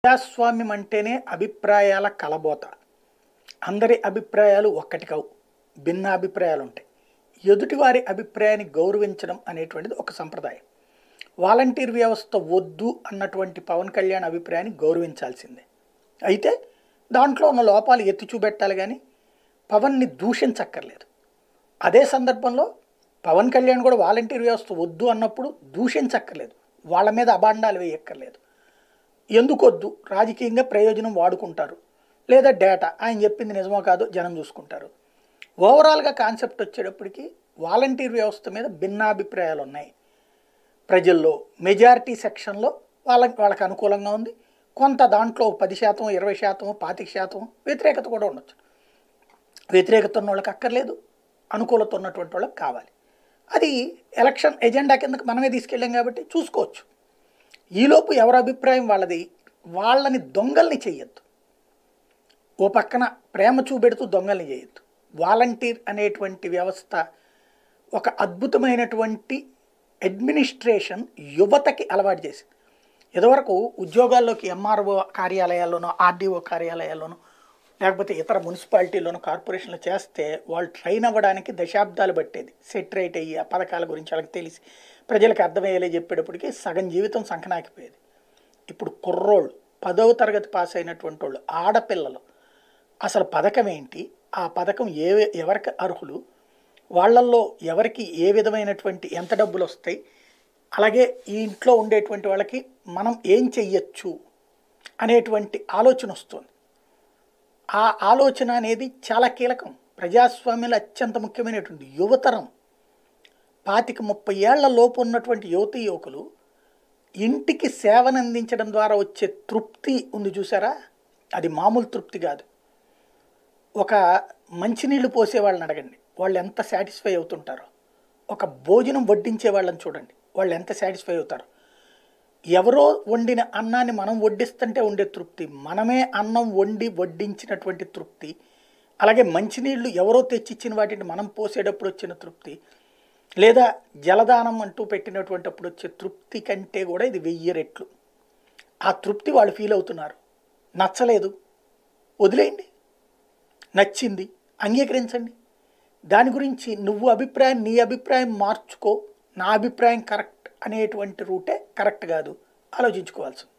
ప్రజాస్వామ్యం అంటేనే అభిప్రాయాల కలబోత అందరి అభిప్రాయాలు ఒక్కటి కావు భిన్న అభిప్రాయాలు ఉంటాయి ఎదుటివారి అభిప్రాయాన్ని గౌరవించడం అనేటువంటిది ఒక సంప్రదాయం వాలంటీర్ వ్యవస్థ వద్దు అన్నటువంటి పవన్ కళ్యాణ్ అభిప్రాయాన్ని గౌరవించాల్సిందే అయితే దాంట్లో ఉన్న లోపాలు ఎత్తి చూపెట్టాలి కానీ పవన్ని దూషించక్కర్లేదు అదే సందర్భంలో పవన్ కళ్యాణ్ కూడా వాలంటీర్ వ్యవస్థ వద్దు అన్నప్పుడు దూషించక్కర్లేదు వాళ్ళ మీద అబాండాలు వేయక్కర్లేదు ఎందుకు వద్దు రాజకీయంగా ప్రయోజనం వాడుకుంటారు లేదా డేటా ఆయన చెప్పింది నిజమో కాదో జనం చూసుకుంటారు ఓవరాల్గా కాన్సెప్ట్ వచ్చేటప్పటికి వాలంటీర్ వ్యవస్థ మీద భిన్నాభిప్రాయాలు ఉన్నాయి ప్రజల్లో మెజారిటీ సెక్షన్లో వాళ్ళకి వాళ్ళకి అనుకూలంగా ఉంది కొంత దాంట్లో పది శాతం ఇరవై శాతం పాతిక శాతం వ్యతిరేకత కూడా ఉండొచ్చు వ్యతిరేకత ఉన్న వాళ్ళకి అక్కర్లేదు అనుకూలత ఉన్నటువంటి వాళ్ళకి కావాలి అది ఎలక్షన్ ఎజెండా కిందకి మనమే తీసుకెళ్ళాం కాబట్టి చూసుకోవచ్చు ఈలోపు ఎవరి అభిప్రాయం వాళ్ళది వాళ్ళని దొంగల్ని చెయ్యొద్దు ఓ పక్కన ప్రేమ చూపెడుతూ దొంగల్ని చేయొద్దు వాలంటీర్ అనేటువంటి వ్యవస్థ ఒక అద్భుతమైనటువంటి అడ్మినిస్ట్రేషన్ యువతకి అలవాటు చేసింది ఇదివరకు ఉద్యోగాల్లోకి ఎంఆర్ఓ కార్యాలయాల్లోనో ఆర్డీఓ కార్యాలయాల్లోనో లేకపోతే ఇతర మున్సిపాలిటీలోనో కార్పొరేషన్లు చేస్తే వాళ్ళు ట్రైన్ అవ్వడానికి దశాబ్దాలు పట్టేది సెట్ రైట్ అయ్యి ఆ పథకాల గురించి వాళ్ళకి తెలిసి ప్రజలకు అర్థమయ్యేలా చెప్పేటప్పటికి సగం జీవితం సంకనాకిపోయేది ఇప్పుడు కుర్రోళ్ళు పదవ తరగతి పాస్ అయినటువంటి వాళ్ళు ఆడపిల్లలు అసలు పథకం ఏంటి ఆ పథకం ఏ ఎవరికి అర్హులు వాళ్ళల్లో ఎవరికి ఏ విధమైనటువంటి ఎంత డబ్బులు వస్తాయి అలాగే ఈ ఇంట్లో ఉండేటువంటి వాళ్ళకి మనం ఏం చెయ్యొచ్చు అనేటువంటి ఆలోచన వస్తుంది ఆ ఆలోచన అనేది చాలా కీలకం ప్రజాస్వామ్యంలో అత్యంత ముఖ్యమైనటువంటి యువతరం పాతిక ముప్పై ఏళ్ల లోపు ఉన్నటువంటి యువతీ యువకులు ఇంటికి సేవను అందించడం ద్వారా వచ్చే తృప్తి ఉంది చూసారా అది మామూలు తృప్తి కాదు ఒక మంచినీళ్ళు పోసే వాళ్ళని అడగండి వాళ్ళు ఎంత సాటిస్ఫై అవుతుంటారో ఒక భోజనం వడ్డించే వాళ్ళని చూడండి వాళ్ళు ఎంత సాటిస్ఫై అవుతారో ఎవరో వండిన అన్నాన్ని మనం వడ్డిస్తుంటే ఉండే తృప్తి మనమే అన్నం వండి వడ్డించినటువంటి తృప్తి అలాగే మంచినీళ్ళు ఎవరో తెచ్చిచ్చిన వాటిని మనం పోసేటప్పుడు వచ్చిన తృప్తి లేదా జలదానం అంటూ పెట్టినటువంటి అప్పుడు వచ్చే తృప్తి కంటే కూడా ఇది వెయ్యి రెట్లు ఆ తృప్తి వాళ్ళు ఫీల్ అవుతున్నారు నచ్చలేదు వదిలేయండి నచ్చింది అంగీకరించండి దాని గురించి నువ్వు అభిప్రాయం నీ అభిప్రాయం మార్చుకో నా అభిప్రాయం కరెక్ట్ అనేటువంటి రూటే కరెక్ట్ కాదు ఆలోచించుకోవాల్సింది